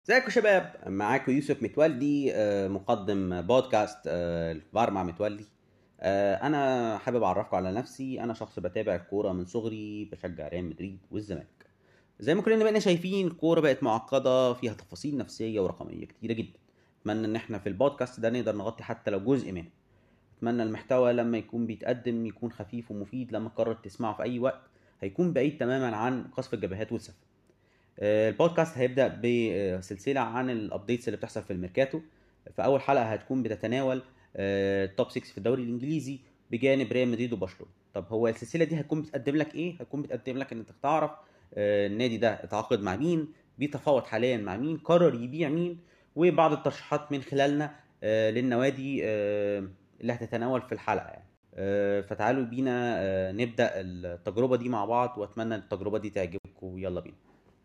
ازيكم يا شباب معاكم يوسف متولي آه، مقدم بودكاست آه، الفار مع متولي آه، انا حابب اعرفكم على نفسي انا شخص بتابع الكوره من صغري بشجع ريال مدريد والزمالك زي ما كلنا بقينا شايفين الكوره بقت معقده فيها تفاصيل نفسيه ورقميه كتيره جدا اتمنى ان احنا في البودكاست ده نقدر نغطي حتى لو جزء منه اتمنى المحتوى لما يكون بيتقدم يكون خفيف ومفيد لما تقرر تسمعه في اي وقت هيكون بعيد تماما عن قصف الجبهات والسفه آه، البودكاست هيبدا بسلسله عن الابديتس اللي بتحصل في الميركاتو في اول حلقه هتكون بتتناول التوب 6 في الدوري الانجليزي بجانب ريال مدريد وبرشلونه طب هو السلسله دي هتكون بتقدم لك ايه هتكون بتقدم لك ان انت تعرف آه، النادي ده اتعاقد مع مين بيتفاوض حاليا مع مين قرر يبيع مين وبعض الترشيحات من خلالنا آه، للنوادي آه، اللي هتتناول في الحلقه يعني آه، فتعالوا بينا آه، نبدا التجربه دي مع بعض واتمنى التجربه دي تعجبكم يلا بينا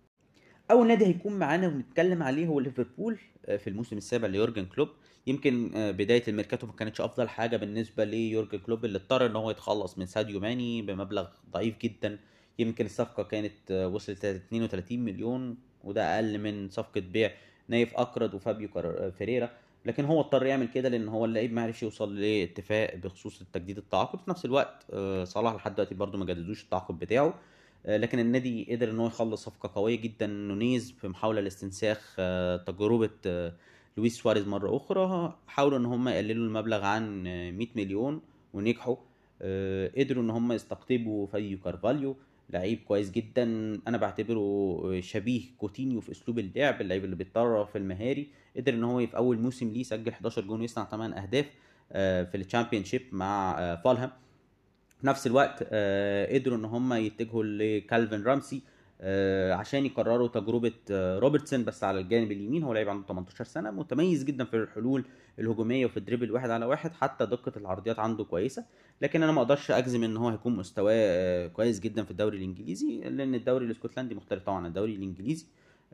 اول نادي هيكون معانا ونتكلم عليه هو ليفربول آه، في الموسم السابع ليورجن كلوب يمكن آه، بدايه الميركاتو ما كانتش افضل حاجه بالنسبه ليورجن كلوب اللي اضطر ان هو يتخلص من ساديو ماني بمبلغ ضعيف جدا يمكن الصفقه كانت آه، وصلت ل 32 مليون وده اقل من صفقه بيع نايف اكرد وفابيو كار- فيريرا لكن هو اضطر يعمل كده لان هو اللعيب ما عرفش يوصل لاتفاق بخصوص التجديد التعاقد في نفس الوقت آه، صلاح لحد دلوقتي برضه ما جددوش التعاقد بتاعه آه، لكن النادي قدر ان هو يخلص صفقه قويه جدا نونيز في محاوله لاستنساخ آه، تجربه آه، لويس سواريز مره اخرى حاولوا ان هم يقللوا المبلغ عن آه، 100 مليون ونجحوا آه، قدروا ان هم يستقطبوا فايو كارفاليو لعيب كويس جدا انا بعتبره شبيه كوتينيو في اسلوب اللعب اللعيب اللي بيتطرف المهاري قدر ان هو في اول موسم ليه يسجل 11 جون ويصنع 8 اهداف آه، في الشامبيون شيب مع آه، فالهام في نفس الوقت آه، قدروا ان هم يتجهوا لكالفين رامسي آه، عشان يكرروا تجربه آه، روبرتسون بس على الجانب اليمين هو لعيب عنده 18 سنه متميز جدا في الحلول الهجوميه وفي الدريبل واحد على واحد حتى دقه العرضيات عنده كويسه لكن انا ما اقدرش اجزم ان هو هيكون مستواه آه، كويس جدا في الدوري الانجليزي لان الدوري الاسكتلندي مختلف طبعا عن الدوري الانجليزي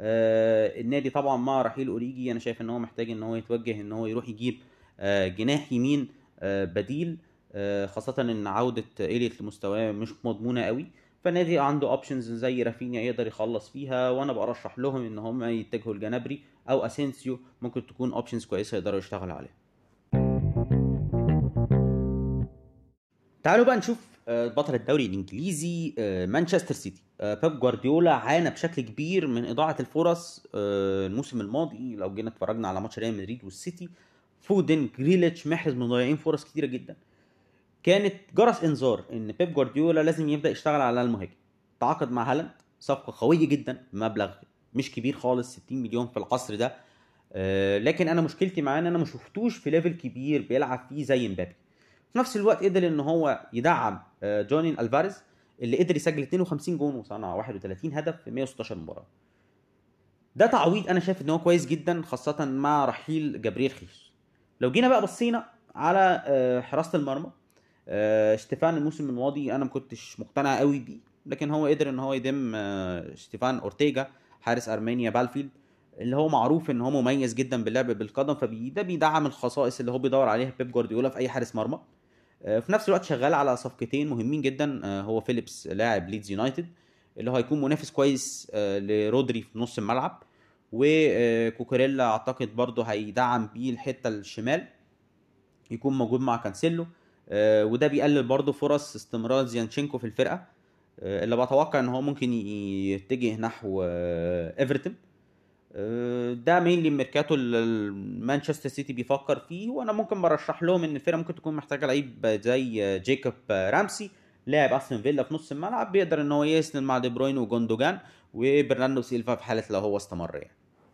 آه، النادي طبعا مع رحيل اوريجي انا شايف ان هو محتاج ان هو يتوجه ان هو يروح يجيب آه، جناح يمين آه، بديل آه، خاصة ان عودة إيليت لمستواه مش مضمونة قوي فالنادي عنده اوبشنز زي رافينيا يقدر يخلص فيها وانا برشح لهم ان هم يتجهوا لجنابري او اسينسيو ممكن تكون اوبشنز كويسة يقدروا يشتغلوا عليها تعالوا بقى نشوف آه، بطل الدوري الانجليزي آه، مانشستر سيتي آه، بيب جوارديولا عانى بشكل كبير من اضاعه الفرص آه، الموسم الماضي لو جينا اتفرجنا على ماتش ريال مدريد والسيتي فودن جريليتش محرز مضيعين فرص كتيره جدا كانت جرس انذار ان بيب جوارديولا لازم يبدا يشتغل على المهاجم تعاقد مع هالاند صفقه قويه جدا بمبلغ مش كبير خالص 60 مليون في العصر ده آه، لكن انا مشكلتي معاه ان انا ما شفتوش في ليفل كبير بيلعب فيه زي مبابي في نفس الوقت قدر ان هو يدعم آه، جونين الفاريز اللي قدر يسجل 52 جون وصنع 31 هدف في 116 مباراه ده تعويض انا شايف ان هو كويس جدا خاصه مع رحيل جبريل خيس لو جينا بقى بصينا على آه، حراسه المرمى آه، ستيفان الموسم الماضي انا ما كنتش مقتنع قوي بيه لكن هو قدر ان هو يدم آه، ستيفان اورتيجا حارس ارمينيا بالفيلد اللي هو معروف ان هو مميز جدا باللعب بالقدم فده بيدعم الخصائص اللي هو بيدور عليها بيب جوارديولا في اي حارس مرمى آه، في نفس الوقت شغال على صفقتين مهمين جدا آه، هو فيليبس لاعب ليدز يونايتد اللي هو هيكون منافس كويس آه، لرودري في نص الملعب وكوكوريلا اعتقد برضه هيدعم بيه الحته الشمال يكون موجود مع كانسيلو آه، وده بيقلل برضه فرص استمرار زيانشينكو في الفرقه آه، اللي بتوقع ان هو ممكن ي- يتجه نحو آه، ايفرتون آه، ده مينلي ميركاتو اللي مانشستر سيتي بيفكر فيه وانا ممكن برشح لهم ان الفرقه ممكن تكون محتاجه لعيب زي جيكوب رامسي لاعب استون فيلا في نص الملعب بيقدر ان هو يسند مع دي بروين وجوندوجان وبرناردو سيلفا في حاله لو هو استمر يعني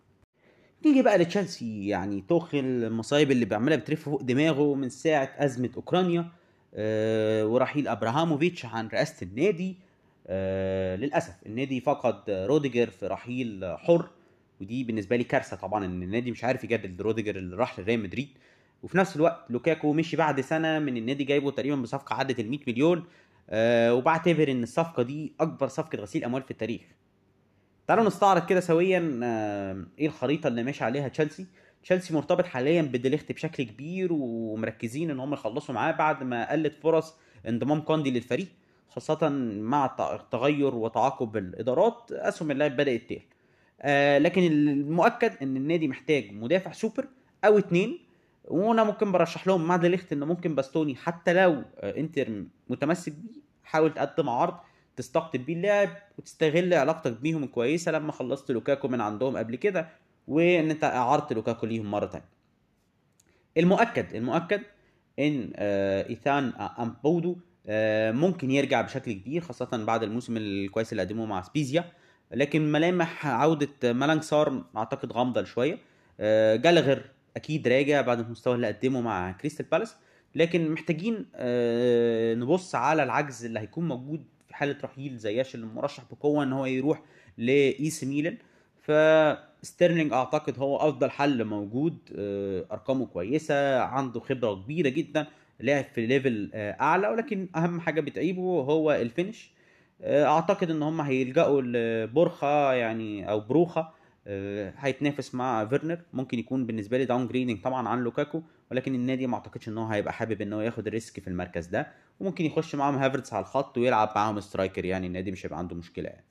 نيجي بقى لتشيلسي يعني توخل المصايب اللي بيعملها بترف فوق دماغه من ساعه ازمه اوكرانيا آه، ورحيل ابراهاموفيتش عن رئاسه النادي آه، للاسف النادي فقد روديجر في رحيل حر ودي بالنسبه لي كارثه طبعا ان النادي مش عارف يجدد روديجر اللي راح لريال مدريد وفي نفس الوقت لوكاكو مشي بعد سنه من النادي جايبه تقريبا بصفقه عدت ال 100 مليون أه وبعتبر ان الصفقه دي اكبر صفقه غسيل اموال في التاريخ تعالوا نستعرض كده سويا آه، ايه الخريطه اللي ماشي عليها تشيلسي تشيلسي مرتبط حاليا بديليخت بشكل كبير ومركزين ان هم يخلصوا معاه بعد ما قلت فرص انضمام كوندي للفريق خاصة مع الت- التغير وتعاقب الإدارات أسهم اللاعب بدأت تقل آه لكن المؤكد ان النادي محتاج مدافع سوبر او اتنين وانا ممكن برشح لهم مع ديليخت ان ممكن باستوني حتى لو آه انتر متمسك بيه حاول تقدم عرض تستقطب بيه اللاعب وتستغل علاقتك بيهم الكويسه لما خلصت لوكاكو من عندهم قبل كده وان انت اعرت لوكاكو ليهم مره تانية المؤكد المؤكد ان آه ايثان امبودو آه ممكن يرجع بشكل كبير خاصه بعد الموسم الكويس اللي قدمه مع سبيزيا لكن ملامح عوده مالانج صار اعتقد غامضه شويه آه جالغر اكيد راجع بعد المستوى اللي قدمه مع كريستال بالاس لكن محتاجين آه نبص على العجز اللي هيكون موجود في حاله رحيل زياش اللي مرشح بقوه ان هو يروح لايس ميلان فستيرلينج اعتقد هو افضل حل موجود ارقامه كويسه عنده خبره كبيره جدا لعب في ليفل اعلى ولكن اهم حاجه بتعيبه هو الفينش اعتقد ان هم هيلجأوا لبورخا يعني او بروخا هيتنافس مع فيرنر ممكن يكون بالنسبه لي داون جريدنج طبعا عن لوكاكو ولكن النادي ما اعتقدش ان هو هيبقى حابب ان هو ياخد الريسك في المركز ده وممكن يخش معاهم هافرتس على الخط ويلعب معاهم سترايكر يعني النادي مش هيبقى عنده مشكله يعني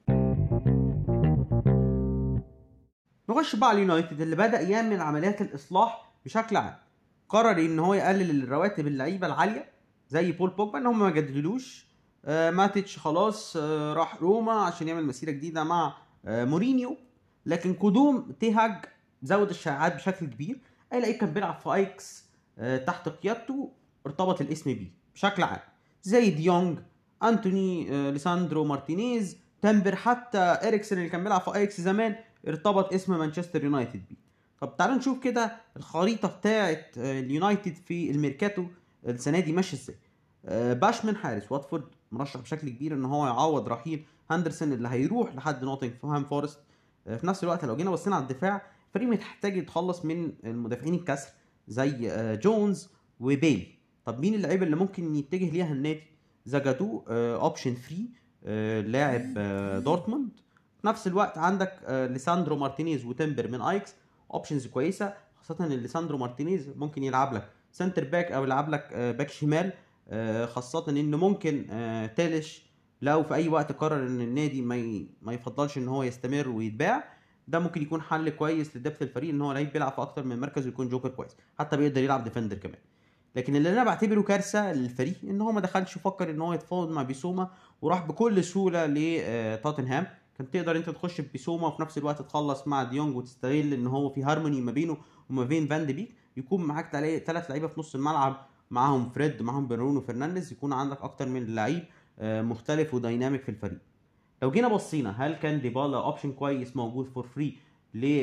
نخش بقى على اليونايتد اللي بدا يعمل عمليات الاصلاح بشكل عام قرر ان هو يقلل الرواتب اللعيبه العاليه زي بول بوجبا ان هم ما جددولوش آه ماتيتش خلاص آه راح روما عشان يعمل مسيره جديده مع آه مورينيو لكن قدوم تيهاج زود الشائعات بشكل كبير اي لعيب كان بيلعب في ايكس آه تحت قيادته ارتبط الاسم بيه بشكل عام زي ديونج انتوني آه ليساندرو مارتينيز تمبر حتى اريكسن اللي كان بيلعب في ايكس زمان ارتبط اسم مانشستر يونايتد بيه طب تعالوا نشوف كده الخريطه بتاعه اليونايتد في الميركاتو السنه دي ماشيه ازاي باشمان حارس واتفورد مرشح بشكل كبير ان هو يعوض رحيل هاندرسون اللي هيروح لحد نوتنغهام فورست في نفس الوقت لو جينا بصينا على الدفاع الفريق محتاج يتخلص من المدافعين الكسر زي جونز وبيلي طب مين اللعيبه اللي ممكن يتجه ليها النادي زجادو اوبشن فري لاعب دورتموند في نفس الوقت عندك ليساندرو مارتينيز وتمبر من ايكس اوبشنز كويسه خاصه ان ليساندرو مارتينيز ممكن يلعب لك سنتر باك او يلعب لك باك شمال خاصه ان ممكن تالش لو في اي وقت قرر ان النادي ما ما يفضلش ان هو يستمر ويتباع ده ممكن يكون حل كويس لدبث الفريق ان هو لعيب بيلعب في اكتر من مركز ويكون جوكر كويس حتى بيقدر يلعب ديفندر كمان لكن اللي انا بعتبره كارثه للفريق ان هو ما دخلش فكر ان هو يتفاوض مع بيسوما وراح بكل سهوله لتوتنهام كان تقدر انت تخش ببيسوما وفي نفس الوقت تخلص مع ديونج وتستغل ان هو في هارموني ما بينه وما بين فان دي بيك يكون معاك ثلاث لعيبه في نص الملعب معاهم فريد معاهم برونو فرنانديز يكون عندك اكتر من لعيب مختلف وديناميك في الفريق لو جينا بصينا هل كان ديبالا اوبشن كويس موجود فور فري ل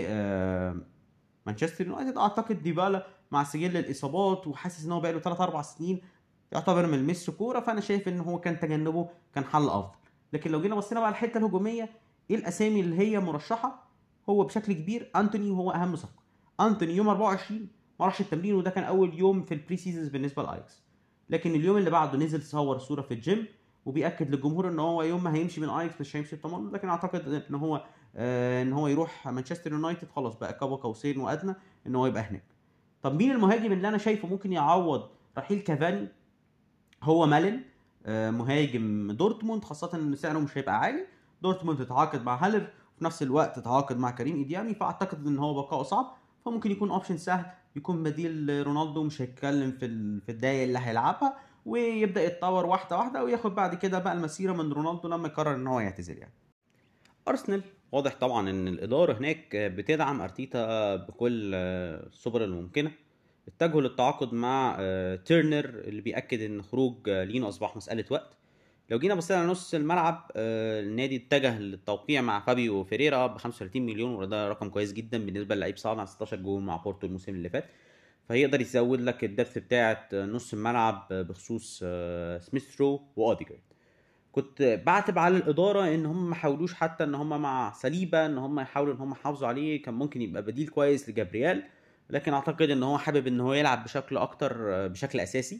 مانشستر يونايتد اعتقد ديبالا مع سجل الاصابات وحاسس ان هو بقى له 3 4 سنين يعتبر من ميسي كوره فانا شايف ان هو كان تجنبه كان حل افضل لكن لو جينا بصينا بقى على الحته الهجوميه ايه الاسامي اللي هي مرشحه هو بشكل كبير انتوني وهو اهم صفقه انتوني يوم 24 ما راحش التمرين وده كان اول يوم في البري سيزونز بالنسبه لايكس لكن اليوم اللي بعده نزل صور صوره في الجيم وبياكد للجمهور ان هو يوم ما هيمشي من ايكس مش هيمشي بتمرن لكن اعتقد ان هو آه ان هو يروح مانشستر يونايتد خلاص بقى كاب قوسين وادنى ان هو يبقى هناك طب مين المهاجم اللي انا شايفه ممكن يعوض رحيل كافاني هو مالن آه مهاجم دورتموند خاصه ان سعره مش هيبقى عالي دورتموند تتعاقد مع هالر في نفس الوقت تتعاقد مع كريم ايديامي فاعتقد ان هو بقاؤه صعب فممكن يكون اوبشن سهل يكون بديل رونالدو مش هيتكلم في في الدقايق اللي هيلعبها ويبدا يتطور واحده واحده وياخد بعد كده بقى المسيره من رونالدو لما يقرر ان هو يعتزل يعني ارسنال واضح طبعا ان الاداره هناك بتدعم ارتيتا بكل السبل الممكنه اتجهوا للتعاقد مع تيرنر اللي بياكد ان خروج لينو اصبح مساله وقت لو جينا بصينا على نص الملعب النادي اتجه للتوقيع مع فابيو فيريرا ب 35 مليون وده رقم كويس جدا بالنسبه للعيب صانع 16 جول مع بورتو الموسم اللي فات فيقدر يزود لك الدبث بتاعه نص الملعب بخصوص سميث رو واوديجارد كنت بعتب على الاداره ان هم ما حاولوش حتى ان هم مع سليبه ان هم يحاولوا ان هم يحافظوا عليه كان ممكن يبقى بديل كويس لجابريال لكن اعتقد ان هو حابب ان هو يلعب بشكل اكتر بشكل اساسي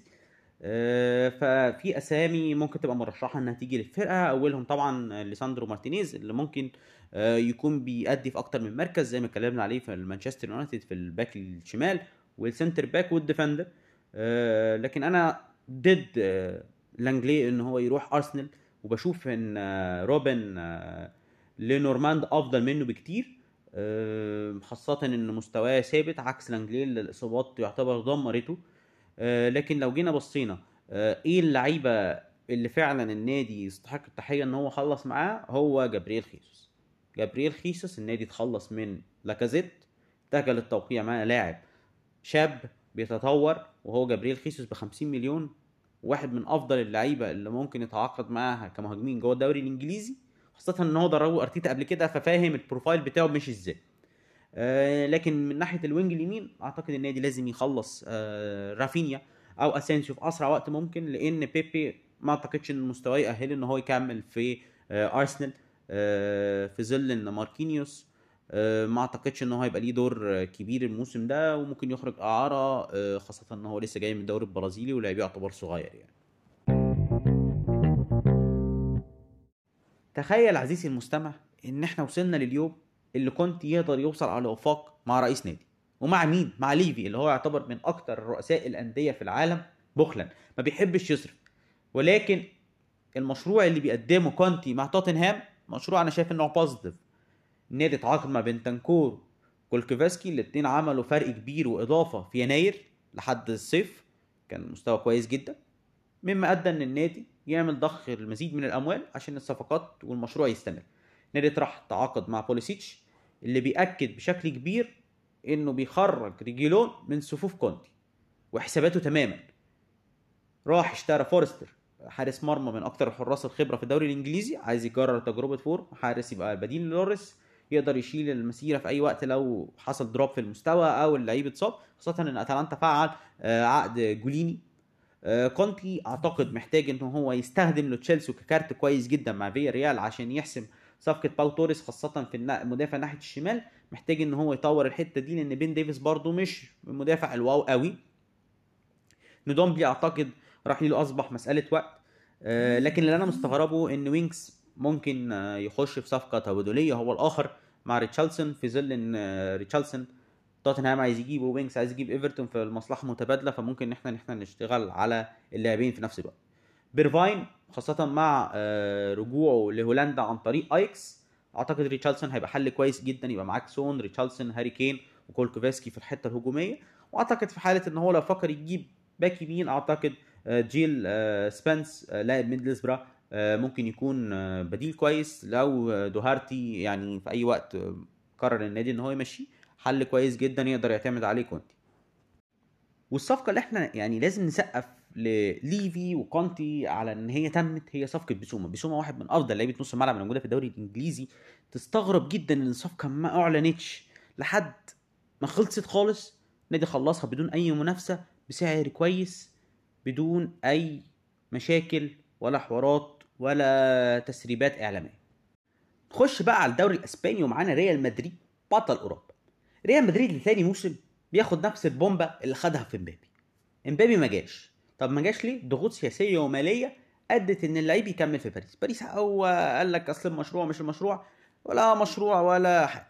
ففي اسامي ممكن تبقى مرشحه انها تيجي للفرقه اولهم طبعا ليساندرو مارتينيز اللي ممكن يكون بيأدي في اكتر من مركز زي ما اتكلمنا عليه في مانشستر يونايتد في الباك الشمال والسنتر باك والديفندر لكن انا ضد لانجلي ان هو يروح ارسنال وبشوف ان روبن لنورماند افضل منه بكتير آه، خاصة ان مستواه ثابت عكس لانجلي اللي الاصابات يعتبر دمرته آه، لكن لو جينا بصينا آه، ايه اللعيبة اللي فعلا النادي يستحق التحية ان هو خلص معاه هو جابرييل خيسوس جابرييل خيسوس النادي اتخلص من لاكازيت اتجه للتوقيع مع لاعب شاب بيتطور وهو جابرييل خيسوس ب 50 مليون واحد من افضل اللعيبه اللي ممكن يتعاقد معاها كمهاجمين جوه الدوري الانجليزي خاصه ان هو دربه ارتيتا قبل كده ففاهم البروفايل بتاعه ماشي ازاي آه لكن من ناحيه الوينج اليمين اعتقد النادي لازم يخلص آه رافينيا او اسينسيو في اسرع وقت ممكن لان بيبي ما اعتقدش ان مستواه يأهله ان هو يكمل في آه ارسنال آه في ظل ان ماركينيوس آه ما اعتقدش ان هو هيبقى ليه دور آه، كبير الموسم ده وممكن يخرج اعاره آه خاصه ان هو لسه جاي من الدوري البرازيلي ولاعب يعتبر صغير يعني تخيل عزيزي المستمع ان احنا وصلنا لليوم اللي كنت يقدر يوصل على وفاق مع رئيس نادي ومع مين مع ليفي اللي هو يعتبر من اكتر رؤساء الانديه في العالم بخلا ما بيحبش يصرف ولكن المشروع اللي بيقدمه كونتي مع توتنهام مشروع انا شايف انه بوزيتيف النادي اتعاقد مع بنتنكور كولكوفسكي الاثنين عملوا فرق كبير واضافه في يناير لحد الصيف كان مستوى كويس جدا مما ادى ان النادي يعمل ضخ المزيد من الاموال عشان الصفقات والمشروع يستمر النادي راح تعاقد مع بوليسيتش اللي بيأكد بشكل كبير انه بيخرج ريجيلون من صفوف كونتي وحساباته تماما راح اشترى فورستر حارس مرمى من اكتر الحراس الخبره في الدوري الانجليزي عايز يكرر تجربه فور حارس يبقى بديل للوريس يقدر يشيل المسيره في اي وقت لو حصل دروب في المستوى او اللعيب اتصاب خاصه ان اتلانتا فعل آه، عقد جوليني آه، كونتي اعتقد محتاج ان هو يستخدم لو تشيلسي ككارت كويس جدا مع فيا ريال عشان يحسم صفقه باو توريس خاصه في النا- مدافع ناحيه الشمال محتاج ان هو يطور الحته دي لان بين ديفيس برضو مش مدافع الواو قوي ندومبلي اعتقد رحيله اصبح مساله وقت آه، لكن اللي انا مستغربه ان وينكس ممكن آه، يخش في صفقه تبادليه هو الاخر مع ريتشارلسون في ظل ان آه، ريتشارلسون توتنهام عايز يجيبه وينكس عايز يجيب ايفرتون في المصلحه متبادله فممكن ان احنا ان احنا نشتغل على اللاعبين في نفس الوقت بيرفاين خاصه مع آه، رجوعه لهولندا عن طريق ايكس اعتقد ريتشارلسون هيبقى حل كويس جدا يبقى معاك سون ريتشارلسون هاري كين وكولكوفسكي في الحته الهجوميه واعتقد في حاله ان هو لو فكر يجيب باك يمين اعتقد آه، جيل آه، سبنس آه، لاعب ميدلسبرا آه، ممكن يكون آه، بديل كويس لو آه، دوهارتي يعني في اي وقت آه، قرر النادي ان هو يمشيه حل كويس جدا يقدر يعتمد عليه كونتي والصفقه اللي احنا يعني لازم نسقف لليفي وكونتي على ان هي تمت هي صفقه بسوما بسوما واحد من افضل لعيبه نص الملعب الموجوده في الدوري الانجليزي تستغرب جدا ان الصفقه ما اعلنتش لحد ما خلصت خالص النادي خلصها بدون اي منافسه بسعر كويس بدون اي مشاكل ولا حوارات ولا تسريبات اعلاميه نخش بقى على الدوري الاسباني ومعانا ريال مدريد بطل اوروبا ريال مدريد لثاني موسم بياخد نفس البومبا اللي خدها في امبابي امبابي ما جاش طب ما جاش ليه ضغوط سياسيه وماليه ادت ان اللعيب يكمل في باريس باريس هو قال لك اصل المشروع مش المشروع ولا مشروع ولا حاجه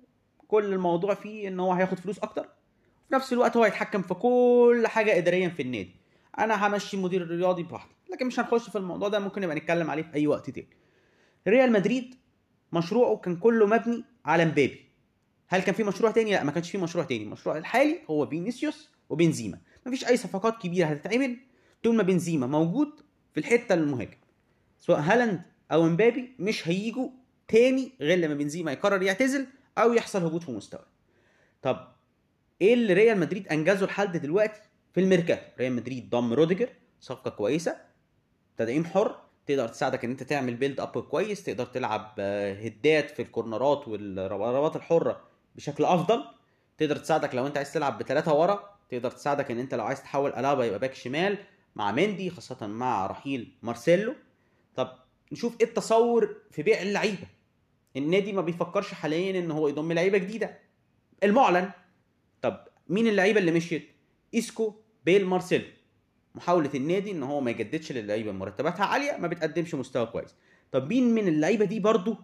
كل الموضوع فيه ان هو هياخد فلوس اكتر في نفس الوقت هو هيتحكم في كل حاجه اداريا في النادي انا همشي مدير الرياضي براحتي لكن مش هنخش في الموضوع ده ممكن نبقى نتكلم عليه في اي وقت تاني ريال مدريد مشروعه كان كله مبني على مبابي هل كان في مشروع تاني لا ما كانش في مشروع تاني المشروع الحالي هو فينيسيوس وبنزيما مفيش اي صفقات كبيره هتتعمل طول ما بنزيما موجود في الحته المهاجم سواء هالاند او مبابي مش هيجوا تاني غير لما بنزيما يقرر يعتزل او يحصل هبوط في مستواه طب ايه اللي ريال مدريد انجزه لحد دلوقتي في الميركاتو ريال مدريد ضم روديجر صفقه كويسه تدعيم حر تقدر تساعدك ان انت تعمل بيلد اب كويس تقدر تلعب آه، هدات في الكورنرات والرباطات الحره بشكل افضل تقدر تساعدك لو انت عايز تلعب بثلاثه ورا تقدر تساعدك ان انت لو عايز تحول الابا يبقى باك شمال مع مندي خاصه مع رحيل مارسيلو طب نشوف ايه التصور في بيع اللعيبه النادي ما بيفكرش حاليا ان هو يضم لعيبه جديده المعلن طب مين اللعيبه اللي مشيت اسكو بيل مارسيلو محاوله النادي ان هو ما يجددش للعيبه مرتباتها عاليه ما بتقدمش مستوى كويس طب مين من اللعيبه دي برضو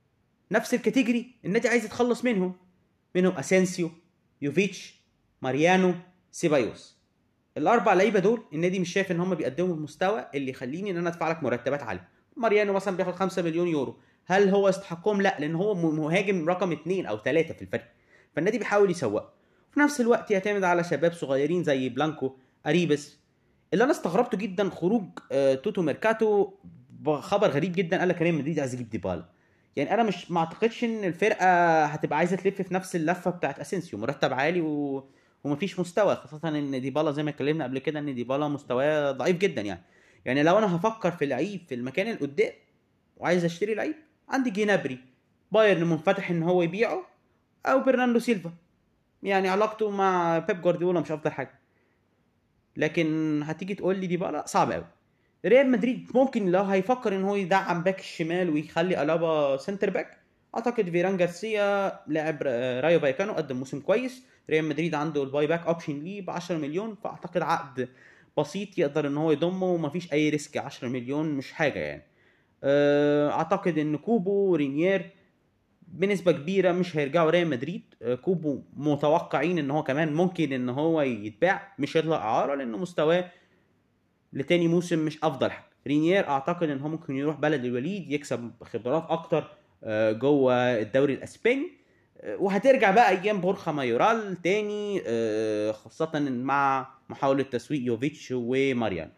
نفس الكاتيجوري النادي عايز يتخلص منهم منهم اسينسيو يوفيتش ماريانو سيبايوس الاربع لعيبه دول النادي مش شايف ان هم بيقدموا المستوى اللي يخليني ان انا ادفع لك مرتبات عاليه ماريانو مثلا بياخد 5 مليون يورو هل هو يستحقهم لا لان هو م- مهاجم رقم اثنين او ثلاثه في الفريق فالنادي بيحاول يسوقه وفي نفس الوقت يعتمد على شباب صغيرين زي بلانكو اريبس اللي انا استغربته جدا خروج آه، توتو ميركاتو بخبر غريب جدا قال لك ريال مدريد عايز يجيب ديبالا يعني انا مش ما اعتقدش ان الفرقه هتبقى عايزه تلف في نفس اللفه بتاعت اسينسيو مرتب عالي و... ومفيش مستوى خاصه ان ديبالا زي ما اتكلمنا قبل كده ان ديبالا مستواه ضعيف جدا يعني يعني لو انا هفكر في لعيب في المكان اللي قدام وعايز اشتري لعيب عندي جينابري بايرن منفتح ان هو يبيعه او برناردو سيلفا يعني علاقته مع بيب جوارديولا مش افضل حاجه لكن هتيجي تقول لي ديبالا صعب قوي ريال مدريد ممكن لو هيفكر ان هو يدعم باك الشمال ويخلي الابا سنتر باك اعتقد فيران جارسيا لاعب ر- رايو فايكانو قدم موسم كويس ريال مدريد عنده الباي باك اوبشن ليه ب 10 مليون فاعتقد عقد بسيط يقدر ان هو يضمه ومفيش اي ريسك 10 مليون مش حاجه يعني أه، اعتقد ان كوبو ورينير بنسبه كبيره مش هيرجعوا ريال مدريد أه، كوبو متوقعين ان هو كمان ممكن ان هو يتباع مش يطلع اعاره لانه مستواه لتاني موسم مش افضل حاجه رينير اعتقد ان هو ممكن يروح بلد الوليد يكسب خبرات اكتر آه، جوه الدوري الاسباني آه، وهترجع بقى ايام بورخا مايورال تاني آه، خاصه مع محاوله تسويق يوفيتش وماريان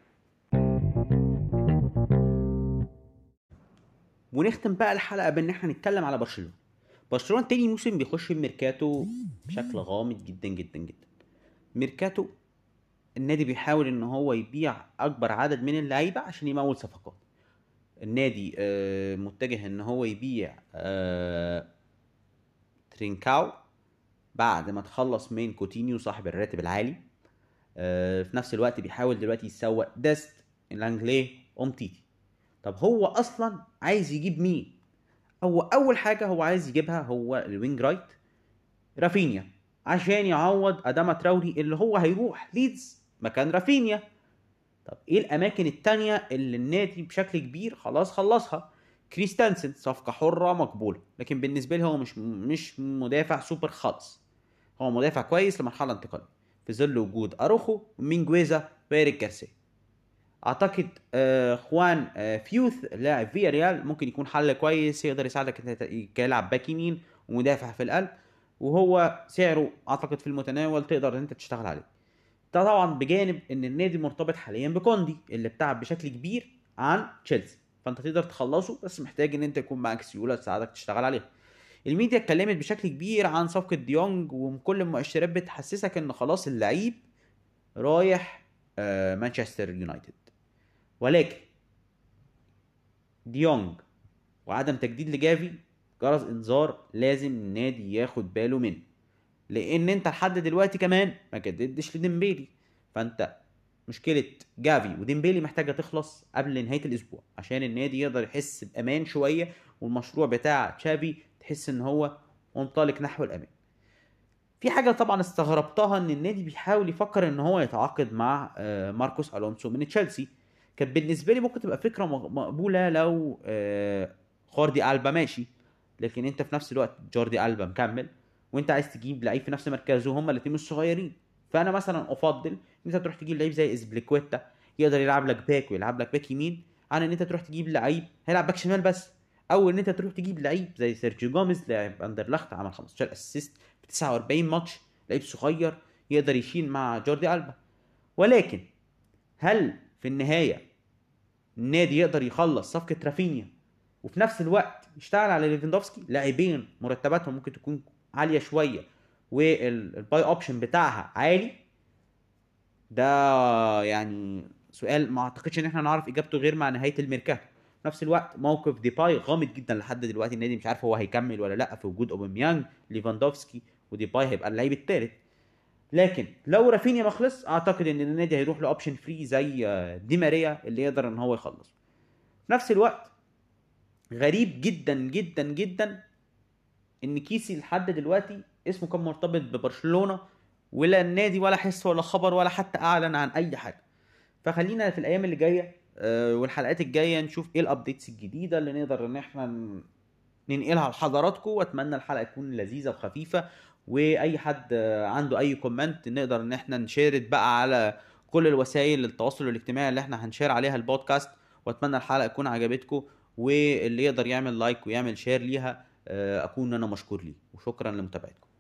ونختم بقى الحلقه بان احنا نتكلم على برشلونه برشلونه تاني موسم بيخش الميركاتو بشكل غامض جدا جدا جدا ميركاتو النادي بيحاول ان هو يبيع اكبر عدد من اللعيبه عشان يمول صفقات النادي آه، متجه ان هو يبيع آه، ترينكاو بعد ما تخلص من كوتينيو صاحب الراتب العالي آه، في نفس الوقت بيحاول دلوقتي يسوق داست الانجلي امتيتي طب هو اصلا عايز يجيب مين هو اول حاجه هو عايز يجيبها هو الوينج رايت رافينيا عشان يعوض اداما تراوري اللي هو هيروح ليدز مكان رافينيا طب ايه الاماكن التانية اللي النادي بشكل كبير خلاص خلصها كريستانسن صفقة حرة مقبولة لكن بالنسبة لي هو مش مش مدافع سوبر خالص هو مدافع كويس لمرحلة انتقالية في ظل وجود اروخو ومينجويزا وإيريك جارسيا اعتقد آه خوان آه فيوث لاعب فيا ريال ممكن يكون حل كويس يقدر يساعدك انت كلاعب باك يمين ومدافع في القلب وهو سعره اعتقد في المتناول تقدر ان انت تشتغل عليه ده طبعا بجانب ان النادي مرتبط حاليا بكوندي اللي بتاع بشكل كبير عن تشيلسي فانت تقدر تخلصه بس محتاج ان انت يكون معاك سيوله تساعدك تشتغل عليها الميديا اتكلمت بشكل كبير عن صفقه ديونج وكل المؤشرات بتحسسك ان خلاص اللعيب رايح آه، مانشستر يونايتد ولكن ديونج وعدم تجديد لجافي جرس انذار لازم النادي ياخد باله منه لان انت لحد دلوقتي كمان ما جددتش لديمبيلي فانت مشكله جافي وديمبيلي محتاجه تخلص قبل نهايه الاسبوع عشان النادي يقدر يحس بامان شويه والمشروع بتاع تشافي تحس ان هو منطلق نحو الامان في حاجه طبعا استغربتها ان النادي بيحاول يفكر ان هو يتعاقد مع آه، ماركوس الونسو من تشيلسي كانت بالنسبه لي ممكن تبقى فكره مق- مقبوله لو آه، خوردي البا ماشي لكن انت في نفس الوقت جوردي البا مكمل وانت عايز تجيب لعيب في نفس مركزه هما الاثنين مش صغيرين فانا مثلا افضل ان انت تروح تجيب لعيب زي اسبليكويتا يقدر يلعب لك باك ويلعب لك باك يمين عن ان انت تروح تجيب لعيب هيلعب باك شمال بس او ان انت تروح تجيب لعيب زي سيرجيو جوميز لاعب اندرلخت عمل 15 اسيست في 49 ماتش لعيب صغير يقدر يشيل مع جوردي البا ولكن هل في النهايه النادي يقدر يخلص صفقه رافينيا وفي نفس الوقت يشتغل على ليفاندوفسكي لاعبين مرتباتهم ممكن تكون عاليه شويه والباي اوبشن بتاعها عالي ده يعني سؤال ما اعتقدش ان احنا نعرف اجابته غير مع نهايه الميركاتو في نفس الوقت موقف ديباي غامض جدا لحد دلوقتي النادي مش عارف هو هيكمل ولا لا في وجود اوباميانج ليفاندوفسكي وديباي هيبقى اللعيب الثالث لكن لو رافينيا ما خلص اعتقد ان النادي هيروح لاوبشن فري زي آه، دي ماريا اللي يقدر ان هو يخلص في نفس الوقت غريب جدا جدا جدا ان كيسي لحد دلوقتي اسمه كان مرتبط ببرشلونه ولا النادي ولا حس ولا خبر ولا حتى اعلن عن اي حاجه فخلينا في الايام اللي جايه آه، والحلقات الجايه نشوف ايه الابديتس الجديده اللي نقدر ان احنا ن- ننقلها لحضراتكم واتمنى الحلقه تكون لذيذه وخفيفه واي حد آه، عنده اي كومنت نقدر ان احنا نشارك بقى على كل الوسائل التواصل الاجتماعي اللي احنا هنشير عليها البودكاست واتمنى الحلقه تكون عجبتكم واللي يقدر يعمل لايك ويعمل شير ليها آه، اكون انا مشكور ليه وشكرا لمتابعتكم